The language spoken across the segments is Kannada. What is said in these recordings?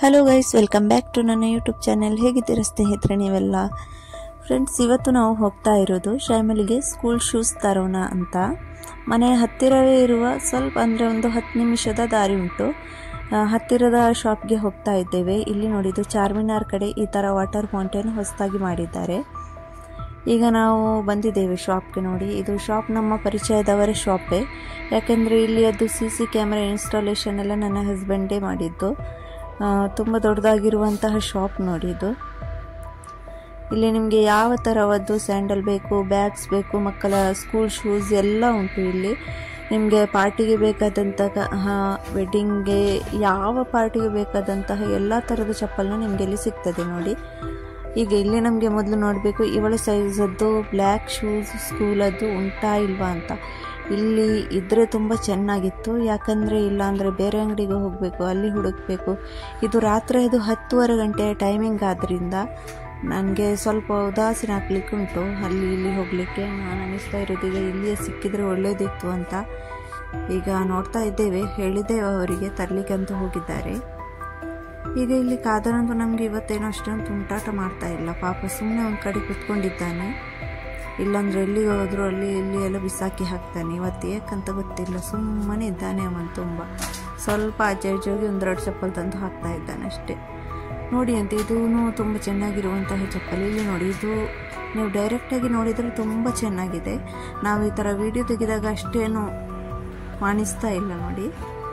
hello guys welcome back to ನನ್ನ ಯೂಟ್ಯೂಬ್ ಚಾನೆಲ್ ಹೇಗಿದ್ದೀರಾ ಸ್ನೇಹಿತರೆ ನೀವೆಲ್ಲ ಫ್ರೆಂಡ್ಸ್ ಇವತ್ತು ನಾವು ಹೋಗ್ತಾ ಇರೋದು ಶೈಮಲಿಗೆ ಸ್ಕೂಲ್ ಶೂಸ್ ತರೋಣ ಅಂತ ಮನೆ ಹತ್ತಿರವೇ ಇರುವ ಸ್ವಲ್ಪ ಅಂದರೆ ಒಂದು ಹತ್ತು ನಿಮಿಷದ ದಾರಿ ಉಂಟು ಆ, ಹತ್ತಿರದ ಶಾಪ್ಗೆ ಹೋಗ್ತಾ ಇದ್ದೇವೆ ಇಲ್ಲಿ ನೋಡಿದ್ದು ಚಾರ್ಮಿನಾರ್ ಕಡೆ ಈ ಥರ ವಾಟರ್ ಫೌಂಟೇನ್ ಹೊಸದಾಗಿ ಮಾಡಿದ್ದಾರೆ ಈಗ ನಾವು ಬಂದಿದ್ದೇವೆ ಶಾಪ್ಗೆ ನೋಡಿ ಇದು ಶಾಪ್ ನಮ್ಮ ಪರಿಚಯದವರ ಶಾಪೇ ಯಾಕೆಂದರೆ ಇಲ್ಲಿ ಅದು ಸಿ ಸಿ ಕ್ಯಾಮ್ರಾ ಇನ್ಸ್ಟಾಲೇಷನ್ ಎಲ್ಲ ನನ್ನ ಹಸ್ಬೆಂಡೇ ಮಾಡಿದ್ದು ಆ, ತುಂಬ ದೊಡ್ಡದಾಗಿರುವಂತಹ ಶಾಪ್ ನೋಡಿ ಇದು ಇಲ್ಲಿ ನಿಮಗೆ ಯಾವ ಥರವದ್ದು ಸ್ಯಾಂಡಲ್ ಬೇಕು ಬ್ಯಾಗ್ಸ್ ಬೇಕು ಮಕ್ಕಳ ಸ್ಕೂಲ್ ಶೂಸ್ ಎಲ್ಲ ಉಂಟು ಇಲ್ಲಿ ನಿಮಗೆ ಪಾರ್ಟಿಗೆ ಬೇಕಾದಂತಹ ವೆಡ್ಡಿಂಗ್ಗೆ ಯಾವ ಪಾರ್ಟಿಗೆ ಬೇಕಾದಂತಹ ಎಲ್ಲ ಥರದ ಚಪ್ಪಲ್ನ ನಿಮಗೆ ಇಲ್ಲಿ ಸಿಗ್ತದೆ ನೋಡಿ ಈಗ ಇಲ್ಲಿ ನಮಗೆ ಮೊದಲು ನೋಡಬೇಕು ಇವಳ ಸೈಜದ್ದು ಬ್ಲ್ಯಾಕ್ ಶೂಸ್ ಸ್ಕೂಲದ್ದು ಉಂಟಾ ಇಲ್ವಾ ಅಂತ ಇಲ್ಲಿ ಇದ್ದರೆ ತುಂಬ ಚೆನ್ನಾಗಿತ್ತು ಯಾಕಂದರೆ ಇಲ್ಲ ಅಂದರೆ ಬೇರೆ ಅಂಗಡಿಗೆ ಹೋಗಬೇಕು ಅಲ್ಲಿ ಹುಡುಕಬೇಕು ಇದು ರಾತ್ರಿ ಅದು ಹತ್ತುವರೆ ಗಂಟೆ ಟೈಮಿಂಗ್ ಆದ್ದರಿಂದ ನನಗೆ ಸ್ವಲ್ಪ ಉದಾಸೀನ ಹಾಕ್ಲಿಕ್ಕೆ ಉಂಟು ಅಲ್ಲಿ ಇಲ್ಲಿ ಹೋಗಲಿಕ್ಕೆ ನಾನು ಅನ್ನಿಸ್ತಾ ಇರೋದು ಈಗ ಇಲ್ಲಿಯೇ ಸಿಕ್ಕಿದ್ರೆ ಒಳ್ಳೇದಿತ್ತು ಅಂತ ಈಗ ನೋಡ್ತಾ ಇದ್ದೇವೆ ಹೇಳಿದ್ದೇವೆ ಅವರಿಗೆ ತರಲಿಕ್ಕಂತೂ ಹೋಗಿದ್ದಾರೆ ಈಗ ಇಲ್ಲಿ ಕಾದರಂತೂ ನಮಗೆ ಇವತ್ತೇನೋ ಅಷ್ಟೊಂದು ತುಂಟಾಟ ಮಾಡ್ತಾ ಇಲ್ಲ ಪಾಪ ಸುಮ್ಮನೆ ಒಂದು ಕಡೆ ಕುತ್ಕೊಂಡಿದ್ದಾನೆ ಇಲ್ಲಾಂದ್ರೆ ಎಲ್ಲಿಗೆ ಹೋದ್ರು ಅಲ್ಲಿ ಇಲ್ಲಿ ಎಲ್ಲ ಬಿಸಾಕಿ ಹಾಕ್ತಾನೆ ಇವತ್ತು ಏಕಂತ ಗೊತ್ತಿಲ್ಲ ಸುಮ್ಮನೆ ಇದ್ದಾನೆ ಅವನು ತುಂಬ ಸ್ವಲ್ಪ ಆಚೆ ಈಚೆ ಹೋಗಿ ಒಂದೆರಡು ಚಪ್ಪಲ್ ತಂದು ಹಾಕ್ತಾ ಇದ್ದಾನೆ ಅಷ್ಟೇ ನೋಡಿ ಅಂತ ಇದೂ ತುಂಬ ಚೆನ್ನಾಗಿರುವಂತಹ ಚಪ್ಪಲಿ ಇಲ್ಲಿ ನೋಡಿ ಇದು ನೀವು ಡೈರೆಕ್ಟಾಗಿ ನೋಡಿದರೆ ತುಂಬ ಚೆನ್ನಾಗಿದೆ ನಾವು ಈ ಥರ ವಿಡಿಯೋ ತೆಗೆದಾಗ ಅಷ್ಟೇನು ಕಾಣಿಸ್ತಾ ಇಲ್ಲ ನೋಡಿ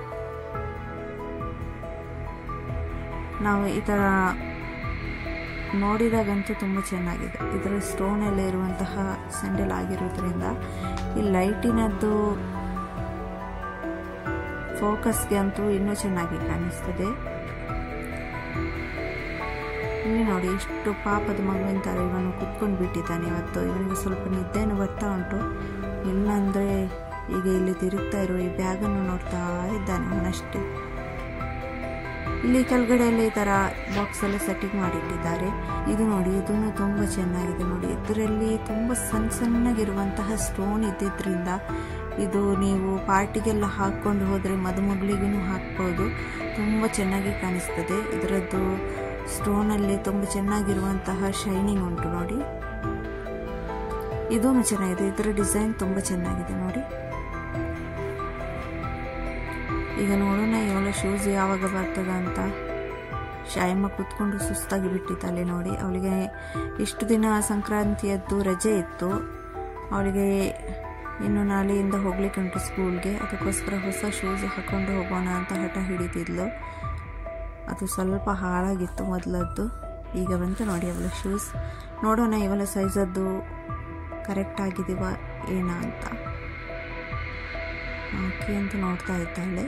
ನಾವು ಈ ಥರ ನೋಡಿದಾಗಂತೂ ತುಂಬ ಚೆನ್ನಾಗಿದೆ ಇದರ ಸ್ಟೋನ್ ಎಲ್ಲ ಇರುವಂತಹ ಸ್ಯಾಂಡಲ್ ಆಗಿರೋದ್ರಿಂದ ಈ ಲೈಟಿನದ್ದು ಫೋಕಸ್ಗೆ ಅಂತೂ ಇನ್ನೂ ಚೆನ್ನಾಗಿ ಕಾಣಿಸ್ತದೆ ಇಲ್ಲಿ ನೋಡಿ ಎಷ್ಟು ಪಾಪದ ಮಗುವಿನ ಥರ ಇವನು ಕುತ್ಕೊಂಡು ಬಿಟ್ಟಿದ್ದಾನೆ ಇವತ್ತು ಇವನಿಗೆ ಸ್ವಲ್ಪ ನಿದ್ದೆನೂ ಬರ್ತಾ ಉಂಟು ಇಲ್ಲಾಂದರೆ ಈಗ ಇಲ್ಲಿ ತಿರುಗ್ತಾ ಇರುವ ಈ ಬ್ಯಾಗನ್ನು ನೋಡ್ತಾ ಇದ್ದಾನೆ ಅವನಷ್ಟೇ ಇಲ್ಲಿ ಕೆಳಗಡೆ ಎಲ್ಲ ಈ ಥರ ಬಾಕ್ಸ್ ಎಲ್ಲ ಸೆಟ್ಟಿಂಗ್ ಮಾಡಿಟ್ಟಿದ್ದಾರೆ ಇದು ನೋಡಿ ಇದನ್ನು ತುಂಬ ಚೆನ್ನಾಗಿದೆ ನೋಡಿ ಇದರಲ್ಲಿ ತುಂಬ ಸಣ್ಣ ಸಣ್ಣಗಿರುವಂತಹ ಸ್ಟೋನ್ ಇದ್ದಿದ್ರಿಂದ ಇದು ನೀವು ಪಾರ್ಟಿಗೆಲ್ಲ ಹಾಕ್ಕೊಂಡು ಹೋದರೆ ಮದುಮಗಳಿಗೂ ಹಾಕ್ಬೋದು ತುಂಬ ಚೆನ್ನಾಗಿ ಕಾಣಿಸ್ತದೆ ಇದರದ್ದು ಸ್ಟೋನಲ್ಲಿ ತುಂಬ ಚೆನ್ನಾಗಿರುವಂತಹ ಶೈನಿಂಗ್ ಉಂಟು ನೋಡಿ ಇದೂ ಚೆನ್ನಾಗಿದೆ ಇದರ ಡಿಸೈನ್ ತುಂಬ ಚೆನ್ನಾಗಿದೆ ನೋಡಿ ಈಗ ನೋಡೋಣ ಇವಳ ಶೂಸ್ ಯಾವಾಗ ಬರ್ತದ ಅಂತ ಶಾಯಮ್ಮ ಕೂತ್ಕೊಂಡು ಸುಸ್ತಾಗಿ ಬಿಟ್ಟಿದ್ದಾಳೆ ನೋಡಿ ಅವಳಿಗೆ ಇಷ್ಟು ದಿನ ಸಂಕ್ರಾಂತಿಯದ್ದು ರಜೆ ಇತ್ತು ಅವಳಿಗೆ ಇನ್ನು ನಾಳೆಯಿಂದ ಹೋಗ್ಲಿಕ್ಕೆ ಉಂಟು ಸ್ಕೂಲ್ಗೆ ಅದಕ್ಕೋಸ್ಕರ ಹೊಸ ಶೂಸ್ ಹಾಕೊಂಡು ಹೋಗೋಣ ಅಂತ ಹಠ ಹಿಡಿದಿದ್ಲು ಅದು ಸ್ವಲ್ಪ ಹಾಳಾಗಿತ್ತು ಮೊದಲದ್ದು ಈಗ ಬಂತು ನೋಡಿ ಅವಳ ಶೂಸ್ ನೋಡೋಣ ಇವಳ ಸೈಜದ್ದು ಕರೆಕ್ಟ್ ಆಗಿದೀವ ಏನ ಅಂತ ಆಕೆ ಅಂತ ನೋಡ್ತಾ ಇದ್ದಾಳೆ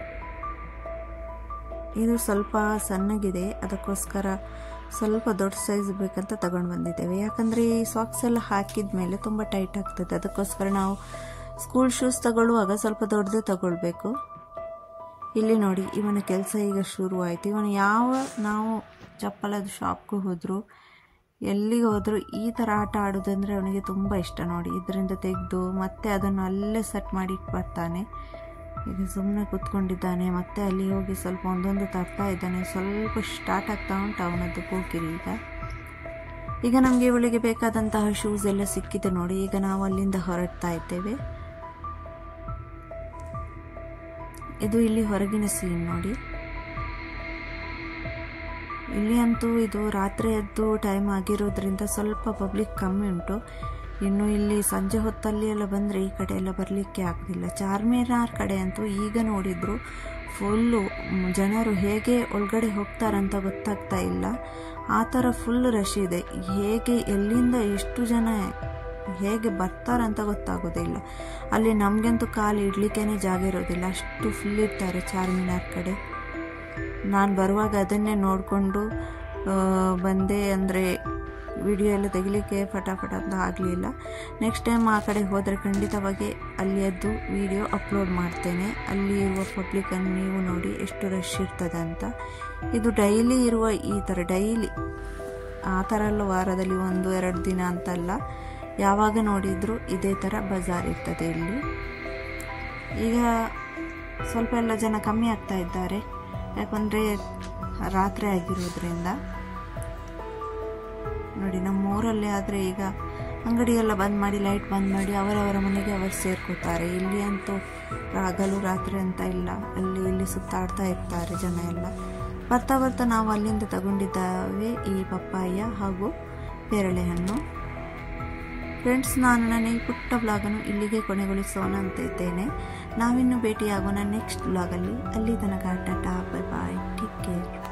ಇದು ಸ್ವಲ್ಪ ಸಣ್ಣಗಿದೆ ಅದಕ್ಕೋಸ್ಕರ ಸ್ವಲ್ಪ ದೊಡ್ಡ ಸೈಜ್ ಬೇಕಂತ ತಗೊಂಡು ಬಂದಿದ್ದೇವೆ ಯಾಕಂದರೆ ಈ ಸಾಕ್ಸ್ ಎಲ್ಲ ಹಾಕಿದ ಮೇಲೆ ತುಂಬ ಟೈಟ್ ಆಗ್ತದೆ ಅದಕ್ಕೋಸ್ಕರ ನಾವು ಸ್ಕೂಲ್ ಶೂಸ್ ತಗೊಳ್ಳುವಾಗ ಸ್ವಲ್ಪ ದೊಡ್ಡದೇ ತಗೊಳ್ಬೇಕು ಇಲ್ಲಿ ನೋಡಿ ಇವನ ಕೆಲಸ ಈಗ ಶುರುವಾಯಿತು ಇವನು ಯಾವ ನಾವು ಚಪ್ಪಲದ ಶಾಪ್ಗೆ ಹೋದರೂ ಎಲ್ಲಿಗೆ ಹೋದರೂ ಈ ಥರ ಆಟ ಆಡೋದಂದರೆ ಅವನಿಗೆ ತುಂಬ ಇಷ್ಟ ನೋಡಿ ಇದರಿಂದ ತೆಗೆದು ಮತ್ತೆ ಅದನ್ನು ಅಲ್ಲೇ ಸೆಟ್ ಮಾಡಿ ಬರ್ತಾನೆ ಈಗ ಸುಮ್ಮನೆ ಕೂತ್ಕೊಂಡಿದ್ದಾನೆ ಮತ್ತೆ ಅಲ್ಲಿ ಹೋಗಿ ಸ್ವಲ್ಪ ಒಂದೊಂದು ತರ್ತಾ ಇದ್ದಾನೆ ಸ್ವಲ್ಪ ಸ್ಟಾರ್ಟ್ ಆಗ್ತಾ ಉಂಟು ಅವನದ್ದು ಹೋಗಿರಿ ಈಗ ಈಗ ನಮಗೆ ಇವಳಿಗೆ ಬೇಕಾದಂತಹ ಶೂಸ್ ಎಲ್ಲ ಸಿಕ್ಕಿದೆ ನೋಡಿ ಈಗ ನಾವು ಅಲ್ಲಿಂದ ಹೊರಡ್ತಾ ಇದ್ದೇವೆ ಇದು ಇಲ್ಲಿ ಹೊರಗಿನ ಸೀನ್ ನೋಡಿ ಇಲ್ಲಿ ಅಂತೂ ಇದು ರಾತ್ರಿ ಎದ್ದು ಟೈಮ್ ಆಗಿರೋದ್ರಿಂದ ಸ್ವಲ್ಪ ಪಬ್ಲಿಕ್ ಕಮ್ಮಿ ಉಂಟು ಇನ್ನು ಇಲ್ಲಿ ಸಂಜೆ ಹೊತ್ತಲ್ಲಿ ಎಲ್ಲ ಬಂದರೆ ಈ ಕಡೆ ಎಲ್ಲ ಬರಲಿಕ್ಕೆ ಆಗೋದಿಲ್ಲ ಚಾರ್ಮಿನಾರ್ ಕಡೆ ಅಂತೂ ಈಗ ನೋಡಿದ್ರು ಫುಲ್ಲು ಜನರು ಹೇಗೆ ಒಳಗಡೆ ಹೋಗ್ತಾರಂತ ಗೊತ್ತಾಗ್ತಾ ಇಲ್ಲ ಆ ಥರ ಫುಲ್ ರಶ್ ಇದೆ ಹೇಗೆ ಎಲ್ಲಿಂದ ಎಷ್ಟು ಜನ ಹೇಗೆ ಬರ್ತಾರಂತ ಗೊತ್ತಾಗೋದಿಲ್ಲ ಅಲ್ಲಿ ನಮಗಂತೂ ಕಾಲು ಇಡ್ಲಿಕ್ಕೇನೆ ಜಾಗ ಇರೋದಿಲ್ಲ ಅಷ್ಟು ಫುಲ್ ಇರ್ತಾರೆ ಚಾರ್ಮಿನಾರ್ ಕಡೆ ನಾನು ಬರುವಾಗ ಅದನ್ನೇ ನೋಡಿಕೊಂಡು ಬಂದೆ ಅಂದರೆ ವಿಡಿಯೋ ಎಲ್ಲ ತೆಗಿಲಿಕ್ಕೆ ಫಟಾಫಟ ಅಂತ ಆಗಲಿಲ್ಲ ನೆಕ್ಸ್ಟ್ ಟೈಮ್ ಆ ಕಡೆ ಹೋದರೆ ಖಂಡಿತವಾಗಿ ಅಲ್ಲಿಯದ್ದು ವಿಡಿಯೋ ಅಪ್ಲೋಡ್ ಮಾಡ್ತೇನೆ ಅಲ್ಲಿ ಇರುವ ಪಬ್ಲಿಕನ್ನು ನೀವು ನೋಡಿ ಎಷ್ಟು ರಶ್ ಇರ್ತದೆ ಅಂತ ಇದು ಡೈಲಿ ಇರುವ ಈ ಥರ ಡೈಲಿ ಆ ಥರ ಎಲ್ಲ ವಾರದಲ್ಲಿ ಒಂದು ಎರಡು ದಿನ ಅಂತಲ್ಲ ಯಾವಾಗ ನೋಡಿದರೂ ಇದೇ ಥರ ಬಜಾರ್ ಇರ್ತದೆ ಇಲ್ಲಿ ಈಗ ಸ್ವಲ್ಪ ಎಲ್ಲ ಜನ ಕಮ್ಮಿ ಆಗ್ತಾ ಇದ್ದಾರೆ ಯಾಕಂದರೆ ರಾತ್ರಿ ಆಗಿರೋದ್ರಿಂದ ನೋಡಿ ನಮ್ಮ ಊರಲ್ಲಿ ಆದರೆ ಈಗ ಅಂಗಡಿಯೆಲ್ಲ ಬಂದ್ ಮಾಡಿ ಲೈಟ್ ಬಂದ್ ಮಾಡಿ ಅವರವರ ಮನೆಗೆ ಅವರು ಸೇರ್ಕೋತಾರೆ ಇಲ್ಲಿ ಅಂತೂ ಹಗಲು ರಾತ್ರಿ ಅಂತ ಇಲ್ಲ ಅಲ್ಲಿ ಇಲ್ಲಿ ಸುತ್ತಾಡ್ತಾ ಇರ್ತಾರೆ ಜನ ಎಲ್ಲ ಬರ್ತಾ ಬರ್ತಾ ನಾವು ಅಲ್ಲಿಂದ ತಗೊಂಡಿದ್ದಾವೆ ಈ ಪಪ್ಪಾಯ ಹಾಗೂ ಪೇರಳೆ ಹಣ್ಣು ಫ್ರೆಂಡ್ಸ್ ನಾನು ನನ್ನ ಈ ಪುಟ್ಟ ಬ್ಲಾಗನ್ನು ಇಲ್ಲಿಗೆ ಕೊನೆಗೊಳಿಸೋಣ ಅಂತ ಇದ್ದೇನೆ ನಾವಿನ್ನು ಭೇಟಿಯಾಗೋಣ ನೆಕ್ಸ್ಟ್ ಬ್ಲಾಗಲ್ಲಿ ಅಲ್ಲಿ ತನಕ tata bye bye take care